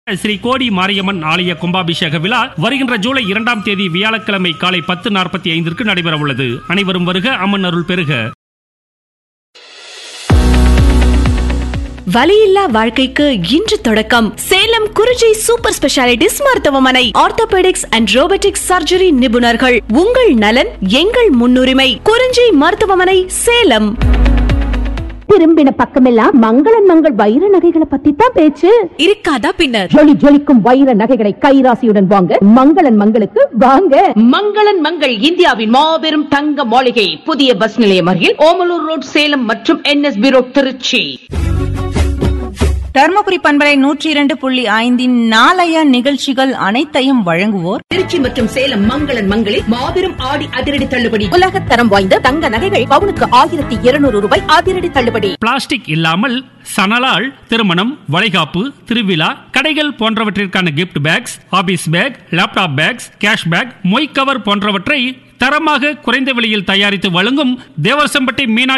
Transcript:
ஸ்ரீ கோடி மாரியம்மன் ஆலய கும்பாபிஷேக விழா வருகின்ற ஜூலை இரண்டாம் தேதி வியாழக்கிழமை காலை பத்து நாற்பத்தி ஐந்திற்கு நடைபெற உள்ளது அனைவரும் வருக அம்மன் அருள் பெறுக வலியில்லா வாழ்க்கைக்கு இன்று தொடக்கம் சேலம் குறிஞ்சி சூப்பர் ஸ்பெஷாலிட்டிஸ் மருத்துவமனை ஆர்த்தோபெடிக்ஸ் அண்ட் ரோபோட்டிக்ஸ் சர்ஜரி நிபுணர்கள் உங்கள் நலன் எங்கள் முன்னுரிமை குறிஞ்சி மருத்துவமனை சேலம் திரும்பின பக்கமெல்லாம் மங்களன் மங்கள் வைர நகைகளை பத்தி தான் பேச்சு இருக்காதா பின்னர் ஜொலி ஜொலிக்கும் வைர நகைகளை கைராசியுடன் வாங்க மங்களன் மங்களுக்கு வாங்க மங்களன் மங்கள் இந்தியாவின் மாபெரும் தங்க மாளிகை புதிய பஸ் நிலையம் அருகில் ஓமலூர் ரோட் சேலம் மற்றும் என்எஸ்பி ரோட் திருச்சி தர்மபுரி பண்பலை நூற்றி இரண்டு புள்ளி ஐந்தின் நாளைய நிகழ்ச்சிகள் அனைத்தையும் வழங்குவோர் திருச்சி மற்றும் சேலம் மங்களன் மங்களில் மாபெரும் ஆடி அதிரடி தள்ளுபடி உலகத்தரம் வாய்ந்த தங்க நகைகள் பவுனுக்கு ஆயிரத்தி இருநூறு ரூபாய் அதிரடி தள்ளுபடி பிளாஸ்டிக் இல்லாமல் சணலால் திருமணம் வளைகாப்பு திருவிழா கடைகள் போன்றவற்றிற்கான gift bags office bag laptop bags cash bag மொய் கவர் போன்றவற்றை தரமாக குறைந்த விலையில் தயாரித்து வழங்கும் தேவசம்பட்டி மீனாட்சி